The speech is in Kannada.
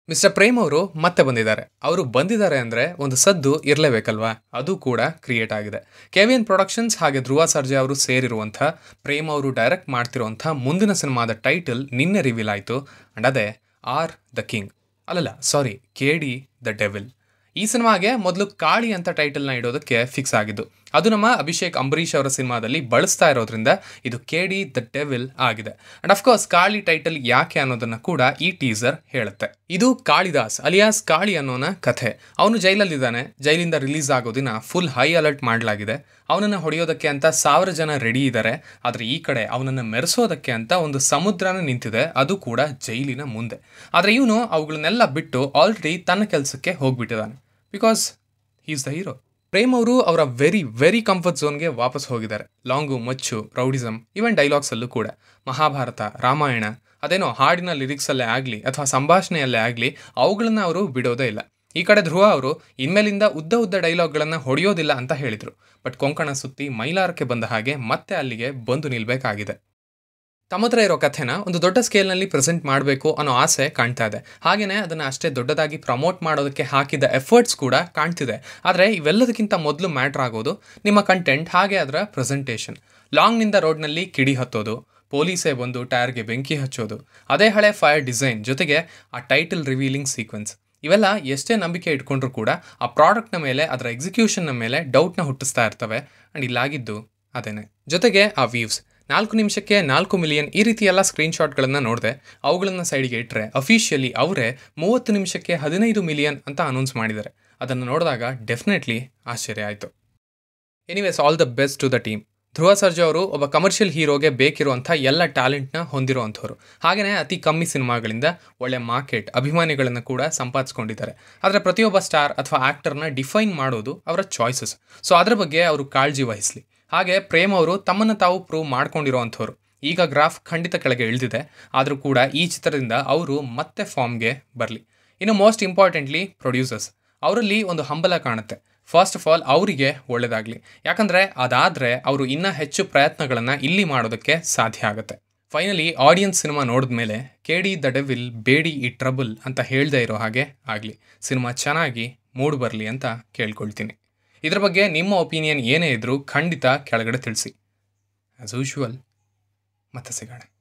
ಮಿಸ್ಟರ್ ಪ್ರೇಮ್ ಅವರು ಮತ್ತೆ ಬಂದಿದ್ದಾರೆ ಅವರು ಬಂದಿದ್ದಾರೆ ಅಂದರೆ ಒಂದು ಸದ್ದು ಇರಲೇಬೇಕಲ್ವಾ ಅದು ಕೂಡ ಕ್ರಿಯೇಟ್ ಆಗಿದೆ ಕೆವಿಎನ್ ಪ್ರೊಡಕ್ಷನ್ಸ್ ಹಾಗೆ ಧ್ರುವ ಸರ್ಜಾ ಅವರು ಸೇರಿರುವಂಥ ಪ್ರೇಮ್ ಅವರು ಡೈರೆಕ್ಟ್ ಮಾಡ್ತಿರುವಂಥ ಮುಂದಿನ ಸಿನಿಮಾದ ಟೈಟಲ್ ನಿನ್ನೆ ರಿವೀಲ್ ಆಯಿತು ಅಂಡ್ ಅದೇ ಆರ್ ದ ಕಿಂಗ್ ಅಲ್ಲಲ್ಲ sorry K D the devil ಈ ಸಿನಿಮಾಗೆ ಮೊದಲು ಕಾಳಿ ಅಂತ ಟೈಟಲ್ನ ಇಡೋದಕ್ಕೆ ಫಿಕ್ಸ್ ಆಗಿದ್ದು ಅದು ನಮ್ಮ ಅಭಿಷೇಕ್ ಅಂಬರೀಷ್ ಅವರ ಸಿನಿಮಾದಲ್ಲಿ ಬಳಸ್ತಾ ಇರೋದ್ರಿಂದ ಇದು ಕೆ ಡಿ ದ ಡೆವಿಲ್ ಆಗಿದೆ ಅಂಡ್ ಅಫ್ಕೋರ್ಸ್ ಕಾಳಿ ಟೈಟಲ್ ಯಾಕೆ ಅನ್ನೋದನ್ನ ಕೂಡ ಈ ಟೀಸರ್ ಹೇಳುತ್ತೆ ಇದು ಕಾಳಿದಾಸ್ ಅಲಿಯಾಸ್ ಕಾಳಿ ಅನ್ನೋನ ಕಥೆ ಅವನು ಜೈಲಲ್ಲಿದ್ದಾನೆ ಜೈಲಿಂದ ರಿಲೀಸ್ ಆಗೋ ದಿನ ಫುಲ್ ಹೈ ಅಲರ್ಟ್ ಮಾಡಲಾಗಿದೆ ಅವನನ್ನು ಹೊಡೆಯೋದಕ್ಕೆ ಅಂತ ಸಾವಿರ ಜನ ರೆಡಿ ಇದ್ದಾರೆ ಆದರೆ ಈ ಕಡೆ ಅವನನ್ನು ಮೆರೆಸೋದಕ್ಕೆ ಅಂತ ಒಂದು ಸಮುದ್ರನ ನಿಂತಿದೆ ಅದು ಕೂಡ ಜೈಲಿನ ಮುಂದೆ ಆದರೆ ಇವನು ಅವುಗಳನ್ನೆಲ್ಲ ಬಿಟ್ಟು ಆಲ್ರೆಡಿ ತನ್ನ ಕೆಲಸಕ್ಕೆ ಹೋಗ್ಬಿಟ್ಟಿದ್ದಾನೆ because is the hero Prem ಅವರು ಅವರ ವೆರಿ ವೆರಿ ಕಂಫರ್ಟ್ ಝೋನ್ಗೆ ವಾಪಸ್ ಹೋಗಿದ್ದಾರೆ ಲಾಂಗು ಮಚ್ಚು ರೌಡಿಸಮ್ ಈವನ್ ಡೈಲಾಗ್ಸಲ್ಲೂ ಕೂಡ ಮಹಾಭಾರತ ರಾಮಾಯಣ ಅದೇನೋ ಹಾಡಿನ ಲಿರಿಕ್ಸಲ್ಲೇ ಆಗಲಿ ಅಥವಾ ಸಂಭಾಷಣೆಯಲ್ಲೇ ಆಗಲಿ ಅವುಗಳನ್ನು ಅವರು ಬಿಡೋದೇ ಇಲ್ಲ ಈ ಕಡೆ ಧ್ರುವ ಅವರು ಇನ್ಮೇಲಿಂದ ಉದ್ದ ಉದ್ದ ಡೈಲಾಗ್ಗಳನ್ನು ಹೊಡೆಯೋದಿಲ್ಲ ಅಂತ ಹೇಳಿದರು ಬಟ್ ಕೊಂಕಣ ಸುತ್ತಿ ಮೈಲಾರಕ್ಕೆ ಬಂದ ಹಾಗೆ ಮತ್ತೆ ಅಲ್ಲಿಗೆ ಬಂದು ನಿಲ್ಬೇಕಾಗಿದೆ ತಮ್ಮ ಹತ್ರ ಇರೋ ಕಥೆನ ಒಂದು ದೊಡ್ಡ ಸ್ಕೇಲ್ನಲ್ಲಿ ಪ್ರೆಸೆಂಟ್ ಮಾಡಬೇಕು ಅನ್ನೋ ಆಸೆ ಕಾಣ್ತಾ ಇದೆ ಹಾಗೆಯೇ ಅದನ್ನು ಅಷ್ಟೇ ದೊಡ್ಡದಾಗಿ ಪ್ರಮೋಟ್ ಮಾಡೋದಕ್ಕೆ ಹಾಕಿದ ಎಫರ್ಟ್ಸ್ ಕೂಡ ಕಾಣ್ತಿದೆ ಆದರೆ ಇವೆಲ್ಲದಕ್ಕಿಂತ ಮೊದಲು ಮ್ಯಾಟ್ರ್ ಆಗೋದು ನಿಮ್ಮ ಕಂಟೆಂಟ್ ಹಾಗೆ ಅದರ ಪ್ರೆಸೆಂಟೇಷನ್ ಲಾಂಗ್ನಿಂದ ರೋಡ್ನಲ್ಲಿ ಕಿಡಿ ಹತ್ತೋದು ಪೊಲೀಸೇ ಬಂದು ಟೈರ್ಗೆ ಬೆಂಕಿ ಹಚ್ಚೋದು ಅದೇ ಹಳೆ ಫೈರ್ ಡಿಸೈನ್ ಜೊತೆಗೆ ಆ ಟೈಟಲ್ ರಿವೀಲಿಂಗ್ ಸೀಕ್ವೆನ್ಸ್ ಇವೆಲ್ಲ ಎಷ್ಟೇ ನಂಬಿಕೆ ಇಟ್ಕೊಂಡ್ರೂ ಕೂಡ ಆ ಪ್ರಾಡಕ್ಟ್ನ ಮೇಲೆ ಅದರ ಎಕ್ಸಿಕ್ಯೂಷನ್ನ ಮೇಲೆ ಡೌಟ್ನ ಹುಟ್ಟಿಸ್ತಾ ಇರ್ತವೆ ಆ್ಯಂಡ್ ಇಲ್ಲಾಗಿದ್ದು ಅದೇನೆ ಜೊತೆಗೆ ಆ ವ್ಯೂವ್ಸ್ ನಾಲ್ಕು ನಿಮಿಷಕ್ಕೆ ನಾಲ್ಕು ಮಿಲಿಯನ್ ಈ ರೀತಿ ಎಲ್ಲ ಸ್ಕ್ರೀನ್ಶಾಟ್ಗಳನ್ನು ನೋಡಿದೆ ಅವುಗಳನ್ನು ಸೈಡಿಗೆ ಇಟ್ಟರೆ ಅಫಿಷಿಯಲಿ ಅವರೇ ಮೂವತ್ತು ನಿಮಿಷಕ್ಕೆ ಹದಿನೈದು ಮಿಲಿಯನ್ ಅಂತ ಅನೌನ್ಸ್ ಮಾಡಿದ್ದಾರೆ ಅದನ್ನು ನೋಡಿದಾಗ ಡೆಫಿನೆಟ್ಲಿ ಆಶ್ಚರ್ಯ ಆಯಿತು anyways all the best to the team Dhruva Sarja ಅವರು ಒಬ್ಬ ಕಮರ್ಷಿಯಲ್ ಹೀರೋಗೆ ಬೇಕಿರುವಂಥ ಎಲ್ಲ ಟ್ಯಾಲೆಂಟ್ನ ಹೊಂದಿರುವಂಥವ್ರು ಹಾಗೆಯೇ ಅತಿ ಕಮ್ಮಿ ಸಿನಿಮಾಗಳಿಂದ ಒಳ್ಳೆ ಮಾರ್ಕೆಟ್ ಅಭಿಮಾನಿಗಳನ್ನು ಕೂಡ ಸಂಪಾದಿಸ್ಕೊಂಡಿದ್ದಾರೆ ಆದರೆ ಪ್ರತಿಯೊಬ್ಬ ಸ್ಟಾರ್ ಅಥವಾ ಆ್ಯಕ್ಟರ್ನ ಡಿಫೈನ್ ಮಾಡೋದು ಅವರ ಚಾಯ್ಸಸ್ ಸೊ ಅದರ ಬಗ್ಗೆ ಅವರು ಕಾಳಜಿ ವಹಿಸಲಿ ಹಾಗೆ ಪ್ರೇಮ್ ಅವರು ತಮ್ಮನ್ನು ತಾವು ಪ್ರೂವ್ ಮಾಡ್ಕೊಂಡಿರೋವಂಥವ್ರು ಈಗ ಗ್ರಾಫ್ ಖಂಡಿತ ಕೆಳಗೆ ಇಳಿದಿದೆ ಆದರೂ ಕೂಡ ಈ ಚಿತ್ರದಿಂದ ಅವರು ಮತ್ತೆ ಫಾರ್ಮ್ಗೆ ಬರಲಿ ಇನ್ನು ಮೋಸ್ಟ್ ಇಂಪಾರ್ಟೆಂಟ್ಲಿ ಪ್ರೊಡ್ಯೂಸರ್ಸ್ ಅವರಲ್ಲಿ ಒಂದು ಹಂಬಲ ಕಾಣುತ್ತೆ ಫಸ್ಟ್ ಆಫ್ ಆಲ್ ಅವರಿಗೆ ಒಳ್ಳೆಯದಾಗಲಿ ಯಾಕಂದರೆ ಅದಾದರೆ ಅವರು ಇನ್ನೂ ಹೆಚ್ಚು ಪ್ರಯತ್ನಗಳನ್ನು ಇಲ್ಲಿ ಮಾಡೋದಕ್ಕೆ ಸಾಧ್ಯ ಆಗುತ್ತೆ ಫೈನಲಿ ಆಡಿಯನ್ಸ್ ಸಿನಿಮಾ ನೋಡಿದ ಮೇಲೆ ಕೇಡಿ ದ ಡೆವಿಲ್ ಬೇಡಿ ಈ ಟ್ರಬಲ್ ಅಂತ ಹೇಳದೇ ಇರೋ ಹಾಗೆ ಆಗಲಿ ಸಿನಿಮಾ ಚೆನ್ನಾಗಿ ಮೂಡ್ ಬರಲಿ ಅಂತ ಕೇಳ್ಕೊಳ್ತೀನಿ ಇದ್ರ ಬಗ್ಗೆ ನಿಮ್ಮ ಒಪಿನಿಯನ್ ಏನೇ ಇದ್ದರೂ ಖಂಡಿತ ಕೆಳಗಡೆ ತಿಳಿಸಿ ಆ್ಯಸ್ ಯೂಶುವಲ್ ಮತ್ತೆ ಸಿಗೋಣ